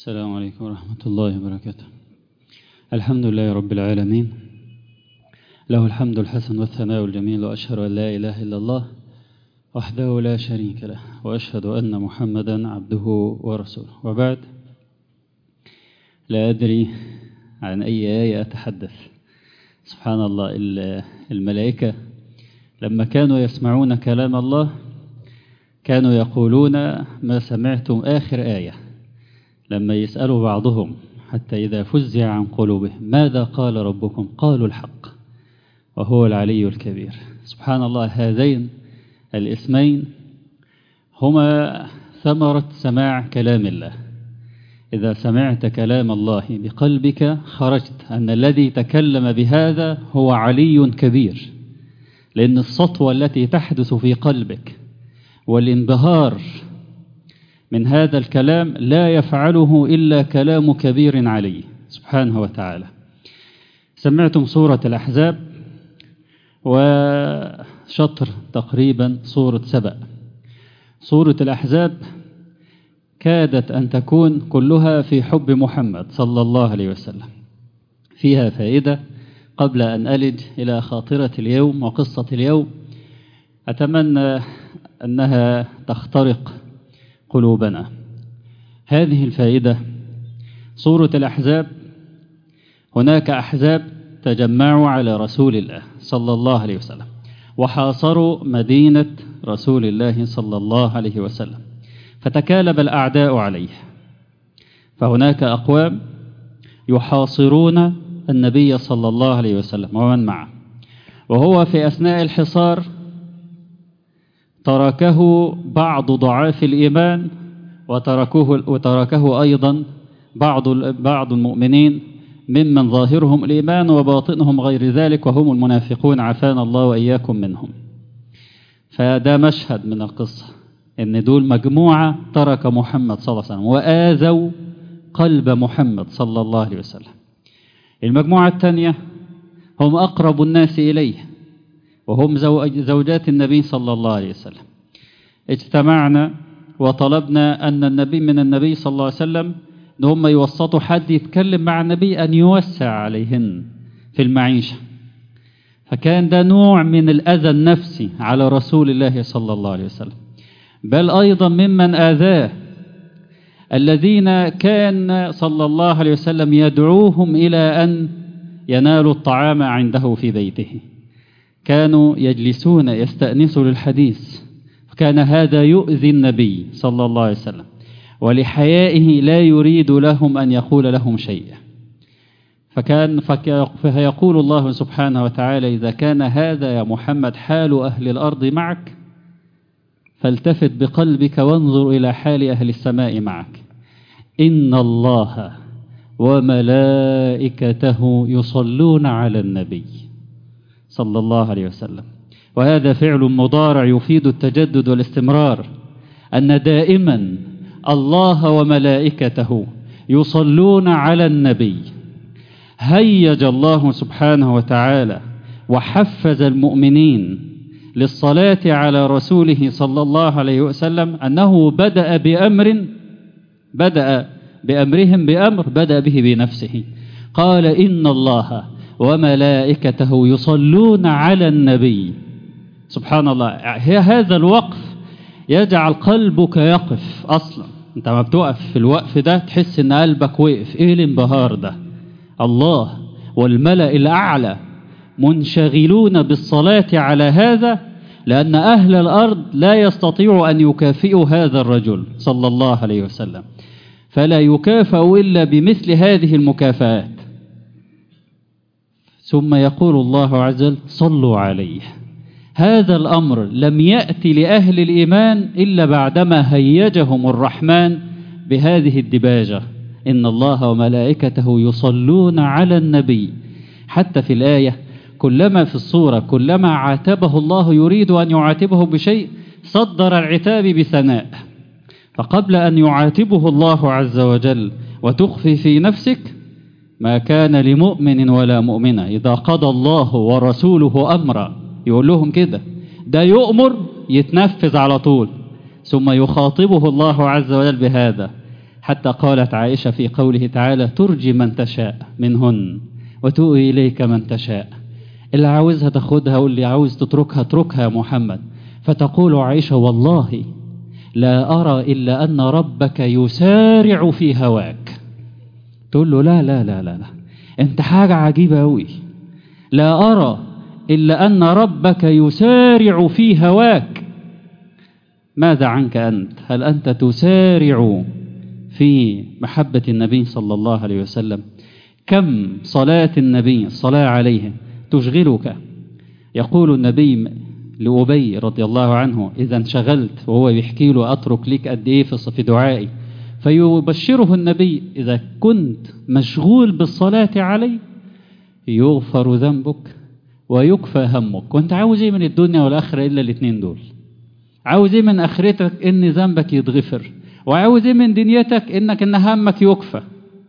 السلام عليكم ورحمة الله وبركاته الحمد لله رب العالمين له الحمد الحسن والثناء الجميل وأشهد أن لا إله إلا الله وحده لا شريك له وأشهد أن محمدا عبده ورسوله وبعد لا أدري عن أي آية أتحدث سبحان الله الملائكة لما كانوا يسمعون كلام الله كانوا يقولون ما سمعتم آخر آية لما يسألوا بعضهم حتى إذا فزع عن قلوبهم ماذا قال ربكم قالوا الحق وهو العلي الكبير سبحان الله هذين الاسمين هما ثمرة سماع كلام الله إذا سمعت كلام الله بقلبك خرجت أن الذي تكلم بهذا هو علي كبير لأن السطوة التي تحدث في قلبك والانبهار من هذا الكلام لا يفعله إلا كلام كبير علي سبحانه وتعالى سمعتم سورة الأحزاب وشطر تقريبا سورة سبأ سورة الأحزاب كادت أن تكون كلها في حب محمد صلى الله عليه وسلم فيها فائدة قبل أن ألج إلى خاطرة اليوم وقصة اليوم أتمنى أنها تخترق قلوبنا هذه الفائدة سورة الأحزاب هناك أحزاب تجمعوا على رسول الله صلى الله عليه وسلم وحاصروا مدينة رسول الله صلى الله عليه وسلم فتكالب الأعداء عليه فهناك أقوام يحاصرون النبي صلى الله عليه وسلم ومن معه وهو في أثناء الحصار تركه بعض ضعاف الإيمان وتركه, وتركه أيضا بعض بعض المؤمنين ممن ظاهرهم الإيمان وباطنهم غير ذلك وهم المنافقون عافانا الله وإياكم منهم فده مشهد من القصة إن دول مجموعة ترك محمد صلى الله عليه وسلم وآذوا قلب محمد صلى الله عليه وسلم المجموعة الثانية هم أقرب الناس إليه وهم زوجات النبي صلى الله عليه وسلم اجتمعنا وطلبنا أن النبي من النبي صلى الله عليه وسلم أن هم يوسطوا حد يتكلم مع النبي أن يوسع عليهن في المعيشة فكان ده نوع من الأذى النفسي على رسول الله صلى الله عليه وسلم بل أيضا ممن آذاه الذين كان صلى الله عليه وسلم يدعوهم إلى أن ينالوا الطعام عنده في بيته كانوا يجلسون يستأنسوا للحديث فكان هذا يؤذي النبي صلى الله عليه وسلم ولحيائه لا يريد لهم أن يقول لهم شيئا فكان فيقول الله سبحانه وتعالى إذا كان هذا يا محمد حال أهل الأرض معك فالتفت بقلبك وانظر إلى حال أهل السماء معك إن الله وملائكته يصلون على النبي صلى الله عليه وسلم وهذا فعل مضارع يفيد التجدد والاستمرار أن دائما الله وملائكته يصلون على النبي هيج الله سبحانه وتعالى وحفز المؤمنين للصلاة على رسوله صلى الله عليه وسلم أنه بدأ بأمر بدأ بأمرهم بأمر بدأ به بنفسه قال إن الله وملائكته يصلون على النبي سبحان الله هذا الوقف يجعل قلبك يقف أصلا انت ما بتقف في الوقف ده تحس ان قلبك وقف ايه الانبهار ده الله والملأ الأعلى منشغلون بالصلاة على هذا لأن أهل الأرض لا يستطيع أن يكافئوا هذا الرجل صلى الله عليه وسلم فلا يكافأ إلا بمثل هذه المكافآت ثم يقول الله عز وجل صلوا عليه هذا الأمر لم يأتي لأهل الإيمان إلا بعدما هيجهم الرحمن بهذه الدباجة إن الله وملائكته يصلون على النبي حتى في الآية كلما في الصورة كلما عاتبه الله يريد أن يعاتبه بشيء صدر العتاب بثناء فقبل أن يعاتبه الله عز وجل وتخفي في نفسك ما كان لمؤمن ولا مؤمنة إذا قضى الله ورسوله أمرا يقول لهم كده ده يؤمر يتنفذ على طول ثم يخاطبه الله عز وجل بهذا حتى قالت عائشة في قوله تعالى ترجي من تشاء منهن وتؤوي إليك من تشاء اللي عاوزها تاخدها واللي عاوز تتركها اتركها يا محمد فتقول عائشة والله لا أرى إلا أن ربك يسارع في هواك تقول له لا لا لا لا, لا. انت حاجة عجيبة أوي لا أرى إلا أن ربك يسارع في هواك ماذا عنك أنت هل أنت تسارع في محبة النبي صلى الله عليه وسلم كم صلاة النبي الصلاة عليه تشغلك يقول النبي لأبي رضي الله عنه إذا انشغلت وهو يحكي له أترك لك قد إيه في دعائي فيبشره النبي إذا كنت مشغول بالصلاة علي يغفر ذنبك ويكفى همك وانت عاوز ايه من الدنيا والآخرة إلا الاثنين دول عاوز ايه من آخرتك إن ذنبك يتغفر وعاوز ايه من دنيتك إنك إن همك يكفى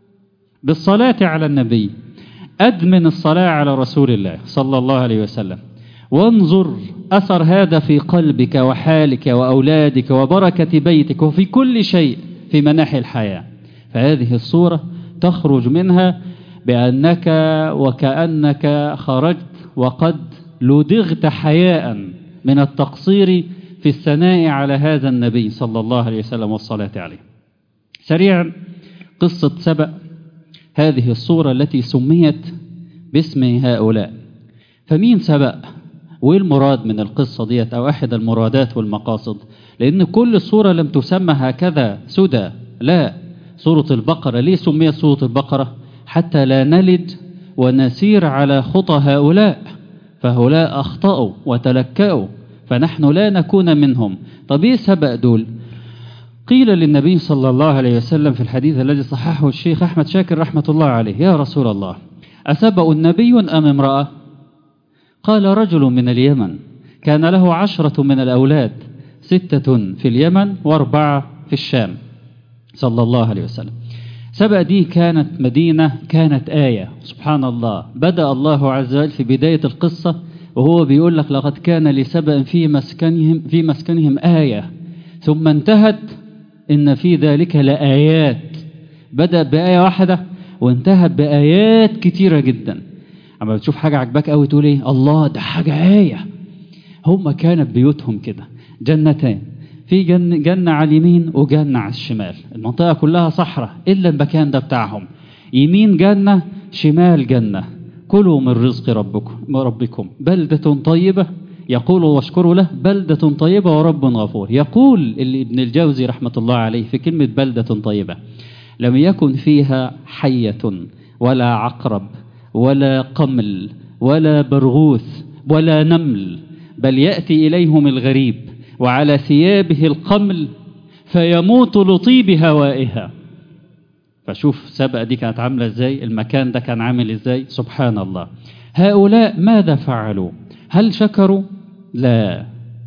بالصلاة على النبي أدمن الصلاة على رسول الله صلى الله عليه وسلم وانظر أثر هذا في قلبك وحالك وأولادك وبركة بيتك وفي كل شيء في مناحي الحياة فهذه الصورة تخرج منها بأنك وكأنك خرجت وقد لدغت حياء من التقصير في الثناء على هذا النبي صلى الله عليه وسلم والصلاة عليه سريعا قصة سبأ هذه الصورة التي سميت باسم هؤلاء فمين سبأ وايه المراد من القصة ديت او احد المرادات والمقاصد لان كل صورة لم تسمى هكذا سدى لا سورة البقرة ليه سميت سورة البقرة حتى لا نلد ونسير على خطى هؤلاء فهؤلاء أخطأوا وتلكأوا فنحن لا نكون منهم طب ايه سبق دول قيل للنبي صلى الله عليه وسلم في الحديث الذي صححه الشيخ أحمد شاكر رحمة الله عليه يا رسول الله أسبأ النبي أم امرأة قال رجل من اليمن كان له عشرة من الأولاد ستة في اليمن وأربعة في الشام صلى الله عليه وسلم سبأ دي كانت مدينة كانت آية سبحان الله بدأ الله عز وجل في بداية القصة وهو بيقول لك لقد كان لسبأ في مسكنهم في مسكنهم آية ثم انتهت إن في ذلك لآيات بدأ بآية واحدة وانتهت بآيات كتيرة جدا أما بتشوف حاجة عجبك قوي تقول إيه الله ده حاجة آية هم كانت بيوتهم كده جنتان في جن جنة على اليمين وجنة على الشمال المنطقة كلها صحراء إلا المكان ده بتاعهم يمين جنة شمال جنة كلوا من رزق ربكم ربكم بلدة طيبة يقول واشكروا له بلدة طيبة ورب غفور يقول ابن الجوزي رحمة الله عليه في كلمة بلدة طيبة لم يكن فيها حية ولا عقرب ولا قمل ولا برغوث ولا نمل بل يأتي إليهم الغريب وعلى ثيابه القمل فيموت لطيب هوائها فشوف سبق دي كانت عاملة ازاي المكان ده كان عامل ازاي سبحان الله هؤلاء ماذا فعلوا هل شكروا لا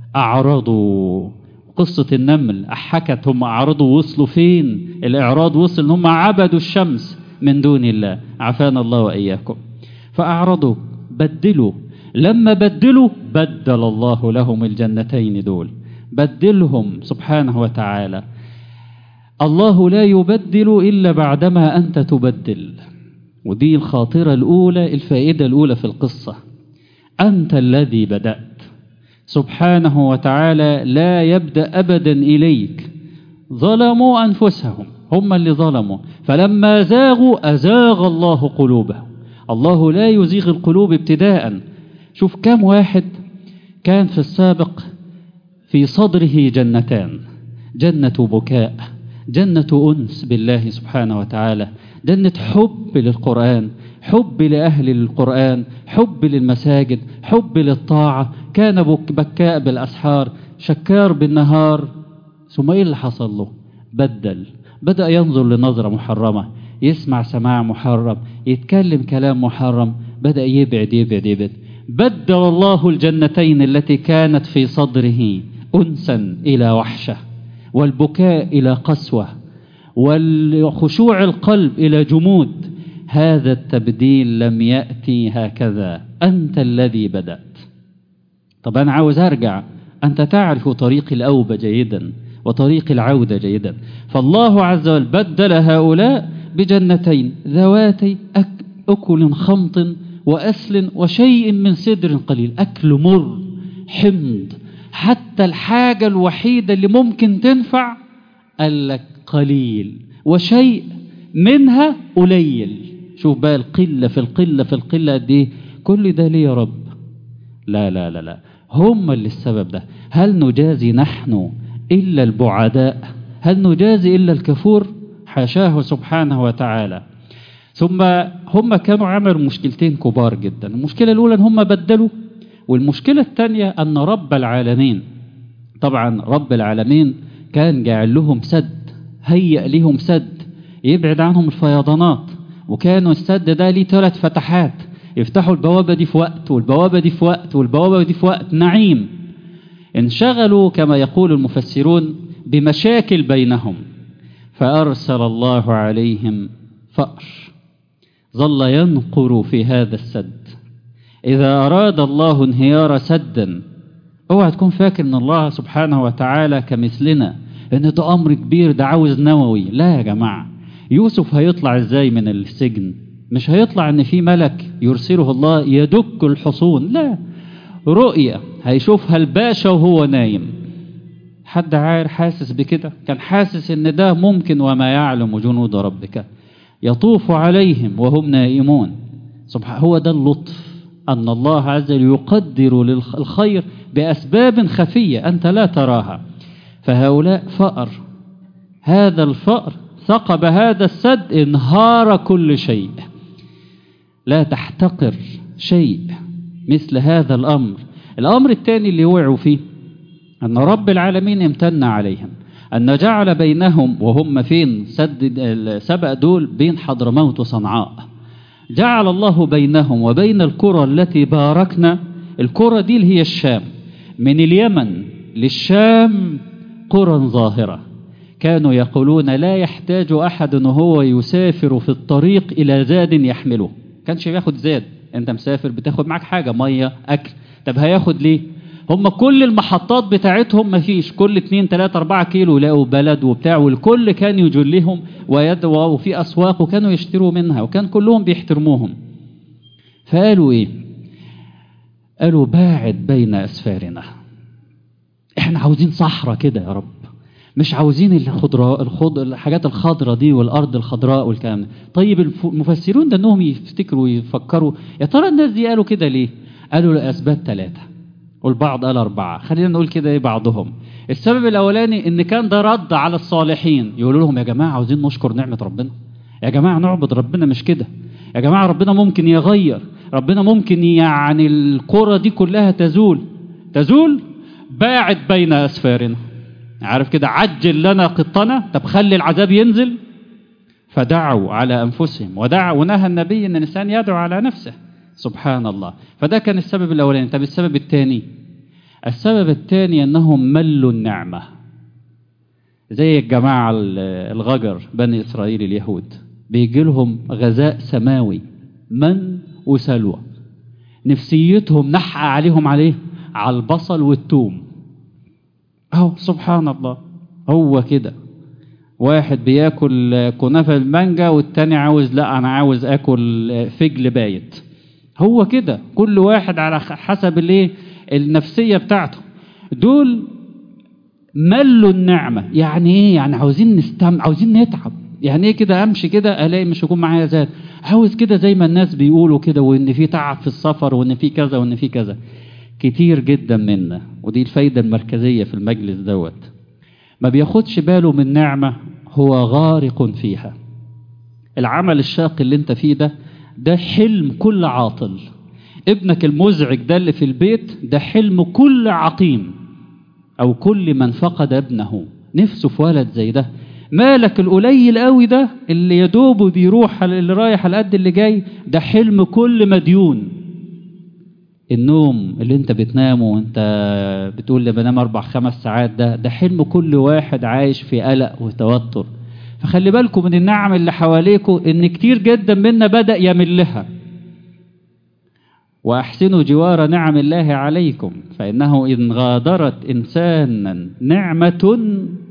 أعرضوا قصة النمل حكت هم أعرضوا وصلوا فين الإعراض وصل هم عبدوا الشمس من دون الله عافانا الله وإياكم فأعرضوا بدلوا لما بدلوا بدل الله لهم الجنتين دول بدلهم سبحانه وتعالى الله لا يبدل إلا بعدما أنت تبدل ودي الخاطرة الأولى الفائدة الأولى في القصة أنت الذي بدأت سبحانه وتعالى لا يبدأ أبدا إليك ظلموا أنفسهم هم اللي ظلموا فلما زاغوا أزاغ الله قلوبهم الله لا يزيغ القلوب ابتداء شوف كم واحد كان في السابق في صدره جنتان جنة بكاء جنة أنس بالله سبحانه وتعالى جنة حب للقرآن حب لأهل القرآن حب للمساجد حب للطاعة كان بكاء بالأسحار شكار بالنهار ثم إيه اللي حصل له بدل بدأ ينظر لنظرة محرمة يسمع سماع محرم يتكلم كلام محرم بدأ يبعد يبعد يبعد بدل الله الجنتين التي كانت في صدره أنسا إلى وحشة والبكاء إلى قسوة والخشوع القلب إلى جمود هذا التبديل لم يأتي هكذا أنت الذي بدأت طب أنا عاوز أرجع أنت تعرف طريق الأوبة جيدا وطريق العودة جيدا فالله عز وجل بدل هؤلاء بجنتين ذواتي أك أكل خمط وأسل وشيء من سدر قليل أكل مر حمض حتى الحاجة الوحيدة اللي ممكن تنفع قال لك قليل وشيء منها قليل شوف بقى القلة في القلة في القلة قد ايه كل ده ليه يا رب لا لا لا لا هم اللي السبب ده هل نجازي نحن إلا البعداء هل نجازي إلا الكفور حاشاه سبحانه وتعالى ثم هم كانوا عملوا مشكلتين كبار جدا المشكلة الأولى أن هم بدلوا والمشكلة الثانية أن رب العالمين طبعا رب العالمين كان جاعل لهم سد هيئ لهم سد يبعد عنهم الفيضانات وكانوا السد ده ليه ثلاث فتحات يفتحوا البوابة دي في وقت والبوابة دي في وقت والبوابة دي في وقت نعيم انشغلوا كما يقول المفسرون بمشاكل بينهم فأرسل الله عليهم فأر ظل ينقر في هذا السد إذا أراد الله انهيار سدا اوعى تكون فاكر ان الله سبحانه وتعالى كمثلنا ان ده امر كبير ده عاوز نووي لا يا جماعه يوسف هيطلع ازاي من السجن مش هيطلع ان في ملك يرسله الله يدك الحصون لا رؤية هيشوفها الباشا وهو نايم حد عار حاسس بكده كان حاسس ان ده ممكن وما يعلم جنود ربك يطوف عليهم وهم نائمون سبحان هو ده اللطف أن الله عز وجل يقدر للخير بأسباب خفية أنت لا تراها فهؤلاء فأر هذا الفأر ثقب هذا السد انهار كل شيء لا تحتقر شيء مثل هذا الأمر الأمر الثاني اللي وقعوا فيه أن رب العالمين امتن عليهم أن جعل بينهم وهم فين سد السبأ دول بين حضرموت وصنعاء جعل الله بينهم وبين القرى التي باركنا القرى دي اللي هي الشام من اليمن للشام قرى ظاهرة كانوا يقولون لا يحتاج أحد وهو يسافر في الطريق إلى زاد يحمله كانش ياخد زاد انت مسافر بتاخد معاك حاجة مية أكل طب هياخد ليه هم كل المحطات بتاعتهم مفيش كل 2 3 4 كيلو يلاقوا بلد وبتاع والكل كان يجلهم ويدعوا وفي أسواق وكانوا يشتروا منها وكان كلهم بيحترموهم فقالوا إيه قالوا باعد بين أسفارنا احنا عاوزين صحراء كده يا رب مش عاوزين الخضراء الخض الحاجات الخضراء دي والارض الخضراء والكلام ده طيب المفسرون ده انهم يفتكروا ويفكروا يا ترى الناس دي قالوا كده ليه قالوا لاسباب ثلاثه والبعض قال أربعة خلينا نقول كده إيه بعضهم السبب الأولاني إن كان ده رد على الصالحين يقولوا لهم يا جماعة عاوزين نشكر نعمة ربنا يا جماعة نعبد ربنا مش كده يا جماعة ربنا ممكن يغير ربنا ممكن يعني القرى دي كلها تزول تزول باعد بين أسفارنا عارف كده عجل لنا قطنا طب خلي العذاب ينزل فدعوا على أنفسهم ودعا ونهى النبي أن الإنسان يدعو على نفسه سبحان الله فده كان السبب الأولاني طب السبب الثاني السبب الثاني أنهم ملوا النعمة زي الجماعة الغجر بني إسرائيل اليهود بيجي لهم غذاء سماوي من وسلوى نفسيتهم نحى عليهم عليه على البصل والثوم اهو سبحان الله هو كده واحد بياكل كنافة المانجا والتاني عاوز لا انا عاوز اكل فجل بايت هو كده كل واحد على حسب الايه النفسية بتاعته دول ملوا النعمة يعني ايه يعني عاوزين نستم عاوزين نتعب يعني ايه كده امشي كده الاقي مش هيكون معايا زاد عاوز كده زي ما الناس بيقولوا كده وان في تعب في السفر وان في كذا وان في كذا كتير جدا منا ودي الفايدة المركزية في المجلس دوت ما بياخدش باله من نعمة هو غارق فيها العمل الشاق اللي انت فيه ده ده حلم كل عاطل ابنك المزعج ده اللي في البيت ده حلم كل عقيم او كل من فقد ابنه نفسه في ولد زي ده مالك القليل قوي ده اللي يدوب بيروح اللي رايح على قد اللي جاي ده حلم كل مديون النوم اللي انت بتنامه وانت بتقول لي بنام اربع خمس ساعات ده ده حلم كل واحد عايش في قلق وتوتر فخلي بالكم من النعم اللي حواليكم ان كتير جدا منا بدأ يملها وأحسنوا جوار نعم الله عليكم فإنه إن غادرت إنسانا نعمة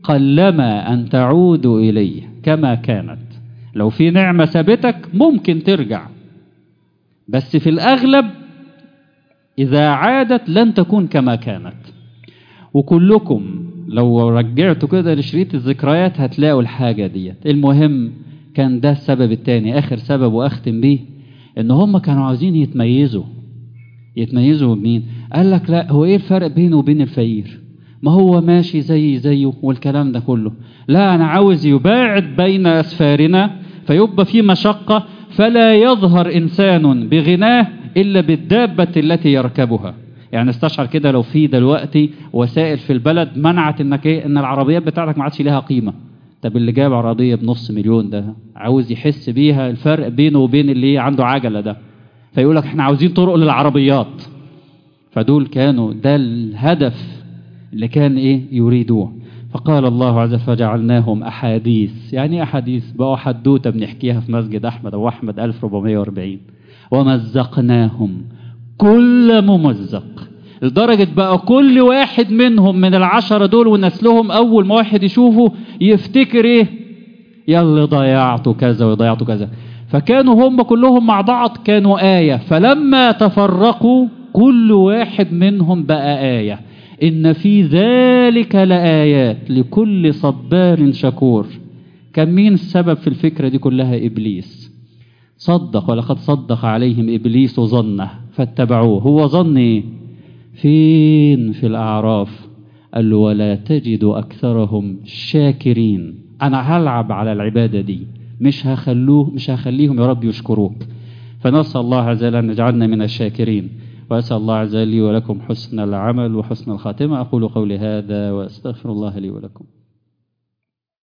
قلما أن تعودوا إليه كما كانت لو في نعمة سابتك ممكن ترجع بس في الأغلب إذا عادت لن تكون كما كانت وكلكم لو رجعتوا كده لشريط الذكريات هتلاقوا الحاجة ديت المهم كان ده السبب التاني آخر سبب وأختم بيه إن هم كانوا عاوزين يتميزوا يتميزوا بمين قال لك لا هو إيه الفرق بينه وبين الفقير ما هو ماشي زي زيه والكلام ده كله لا أنا عاوز يباعد بين أسفارنا فيبقى في مشقة فلا يظهر إنسان بغناه إلا بالدابة التي يركبها يعني استشعر كده لو في دلوقتي وسائل في البلد منعت انك ايه ان العربيات بتاعتك ما عادش ليها قيمه طب اللي جاب عربيه بنص مليون ده عاوز يحس بيها الفرق بينه وبين اللي عنده عجله ده فيقول لك احنا عاوزين طرق للعربيات فدول كانوا ده الهدف اللي كان ايه يريدوه فقال الله عز وجل فجعلناهم احاديث يعني احاديث بقوا حدوته بنحكيها في مسجد احمد او احمد 1440 ومزقناهم كل ممزق لدرجة بقى كل واحد منهم من العشرة دول ونسلهم أول ما واحد يشوفه يفتكر إيه يلا ضيعت كذا وضيعت كذا فكانوا هم كلهم مع بعض كانوا آية فلما تفرقوا كل واحد منهم بقى آية إن في ذلك لآيات لكل صبار شكور كان مين السبب في الفكرة دي كلها إبليس صدق ولقد صدق عليهم إبليس ظنه فاتبعوه هو ظن إيه فين في الأعراف قال له ولا تجد أكثرهم شاكرين أنا هلعب على العبادة دي مش هخلوه مش هخليهم يا رب يشكروك فنسأل الله عز وجل أن يجعلنا من الشاكرين وأسأل الله عز وجل لي ولكم حسن العمل وحسن الخاتمة أقول قولي هذا وأستغفر الله لي ولكم